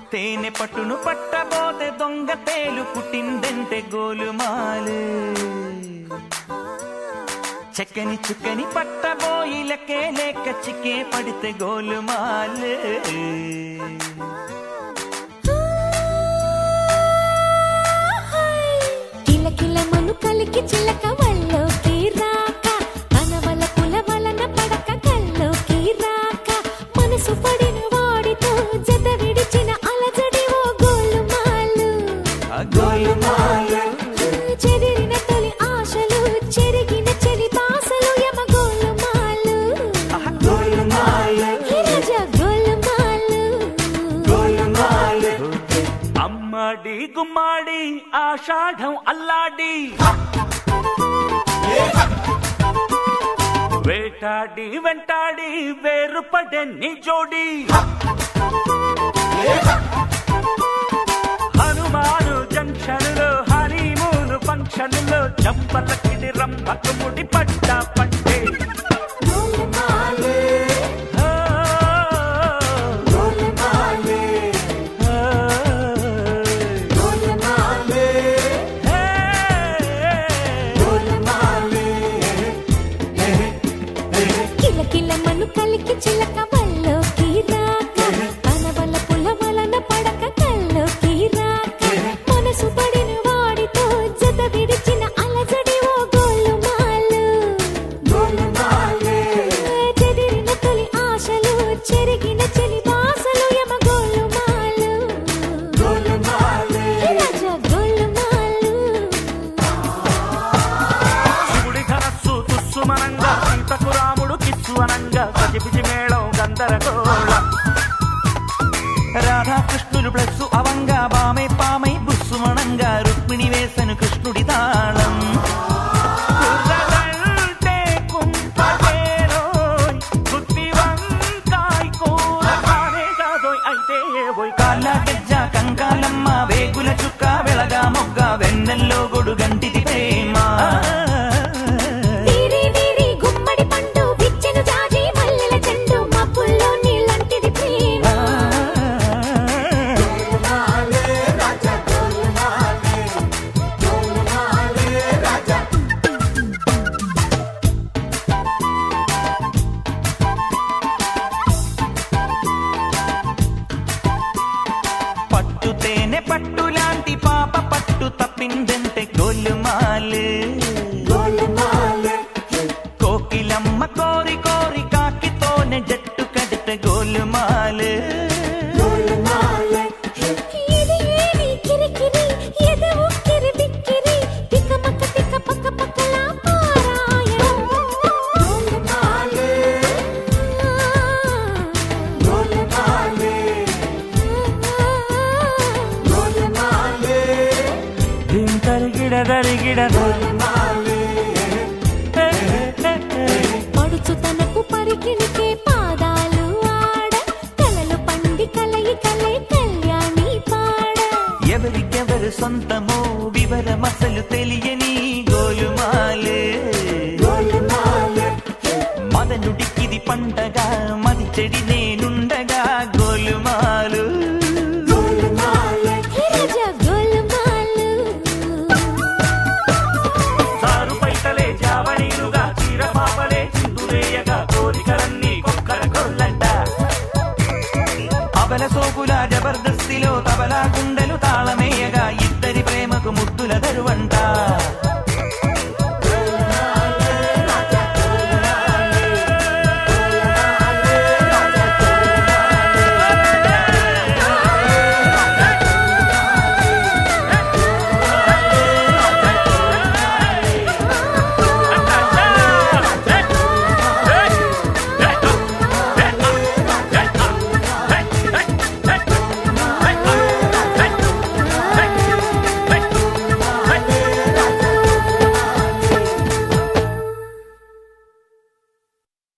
తేనె పట్టును పట్టబోతే దొంగ తేలు పుట్టిందంటే గోలుమాలు చెక్కని చుక్కని పట్టబోయి లెక్కే లేక చిక్కే పడితే గోలుమాలు కిలకిలమను కలికి చిలక వల్లోకి రాక కనవల కుల వలన పడక కల్లోకి రాక మనసు పడిన వాడితో జత విడిచిన అలజడి ఓ గోలుమాలు ఆ గోలుమాలు చెదిరిన తొలి ఆశలు చెరిగిన చెలి బాసలు యమ గోలుమాలు ఆ గోలుమాలు హిరజ గోలుమాలు గోలుమాలు అమ్మాడి గుమ్మాడి ఆషాఢం అల్లాడి వేటాడి వెంటాడి వేరుపడే నీ జోడి హనుమాను జంక్షన్లో హనీమూను ఫంక్షన్లో చంపలకిడి రంభకు ముడి పట్ట పట్టే గోలుమాలు ఆ, గోలుమాలు ఆ, గోలుమాలు హే. కిలకిలమను కలికి చిలక వల్లోకి రాక కనవల పుల వలన పడక కల్లోకి రాక మనసు పడిన వాడితో జత విడిచిన అలజడి ఓ గోలుమాలు చెదిరిన తొలి ఆశలు చెరిగిన చెలి బాసలు యమ గోలుమాలు రాజ గోలుమాలు శివుడి ధనస్సు తుస్సుమనంగా సీతకు రాముడు కిస్సు అనంగా గజిబిజి మేళం గందరగోళం రాధాకృష్ణులు ప్లస్సు అవంగా బామే పామై బుస్సుమనంగా రుక్మిణి వేసను కృష్ణుడి తాళం కుర్రగంటే కుంపటేరోయ్, గుత్తి వంకాయ్ కూర కానే కాదోయ్, అయితే ఏవోయ్ కాళ్ళ గజ్జ కంకాలమ్మ వేగుల చుక్క వెళగా మొగ్గ వెన్నెల్లో గొడుగంటిది ప్రేమ వీరి వీరి గుమ్మడి పండు విచ్చెను జాజి మల్లెల చెండు మబ్బుల్లో నీళ్ళంటిది ప్రేమ పట్టు తేనె పట్టు లాంటి పాప పట్టు తప్పిందంటే గోలుమాలు కోకిలమ్మ కోరి కోరి కాకితోనే జట్టు కడితే గోలుమాలు ఇది ఏమి కిరికిరి ఎద ఉక్కిరి బిక్కిరి తికమక తిక పక్క పక్కలా పారాయణం దిం తరిగిడ తరిగిడ పడుచు తనకు పరికిణికే పాదాలు ఆడ కలలు పండి కలయి కలయి కళ్యాణి పాడ ఎవరికెవరు సొంతమో వివరమసలు తెలియని గోలుమాలు మదనుడికిది పండగ మది చెడి నేనుండగా గోలుమాలు హిరజ గోలుమాలు సారు పైతలే జావనీరుగా చీర పాపలే చిందులేయగా కోరికలన్నీ కొక్కర కొల్లంట అబల సోకుల జబర్దస్తిలో తబలా గుండ